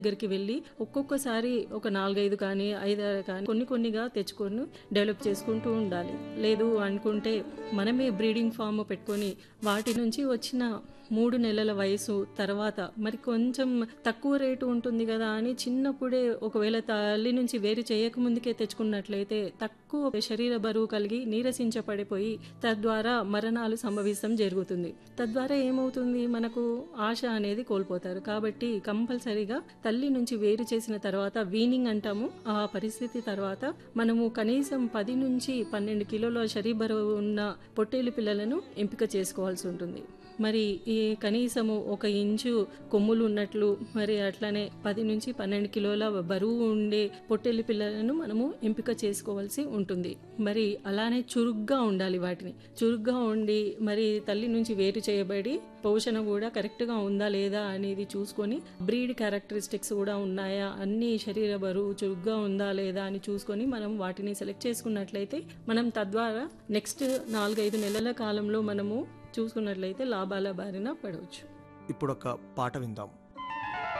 దగ్గరికి వెళ్ళి ఒక్కొక్కసారి ఒక నాలుగైదు కానీ ఐదారు కానీ కొన్ని కొన్నిగా తెచ్చుకొని డెవలప్ చేసుకుంటూ ఉండాలి లేదు అనుకుంటే మనమే బ్రీడింగ్ ఫామ్ పెట్టుకొని వాటి నుంచి వచ్చిన మూడు నెలల వయసు తర్వాత మరి కొంచెం తక్కువ రేటు ఉంటుంది కదా అని చిన్నప్పుడే ఒకవేళ తల్లి నుంచి వేరు చేయకముందుకే తెచ్చుకున్నట్లయితే తక్కువ శరీర బరువు కలిగి నీరసించబడిపోయి తద్వారా మరణాలు సంభవించడం జరుగుతుంది తద్వారా ఏమవుతుంది మనకు ఆశ అనేది కోల్పోతారు కాబట్టి కంపల్సరీగా తల్లి నుంచి వేరు చేసిన తర్వాత వీనింగ్ అంటాము ఆ పరిస్థితి తర్వాత మనము కనీసం పది నుంచి పన్నెండు కిలోల శరీర బరువు ఉన్న పొట్టేలు పిల్లలను ఎంపిక చేసుకోవాల్సి ఉంటుంది మరి ఈ కనీసము ఒక ఇంచు కొమ్ములు ఉన్నట్లు మరి అట్లనే పది నుంచి పన్నెండు కిలోల బరువు ఉండే పొట్టేలు పిల్లలను మనము ఎంపిక చేసుకోవాల్సి ఉంటుంది మరి అలానే చురుగ్గా ఉండాలి వాటిని చురుగ్గా ఉండి మరి తల్లి నుంచి వేరు చేయబడి పోషణ కూడా కరెక్ట్గా ఉందా లేదా అనేది చూసుకొని బ్రీడ్ క్యారెక్టరిస్టిక్స్ కూడా ఉన్నాయా అన్ని శరీర బరువు చురుగ్గా ఉందా లేదా అని చూసుకొని మనం వాటిని సెలెక్ట్ చేసుకున్నట్లయితే మనం తద్వారా నెక్స్ట్ నాలుగైదు నెలల కాలంలో మనము చూసుకున్నట్లయితే లాభాల బారిన పడవచ్చు ఇప్పుడు ఒక పాట విందాం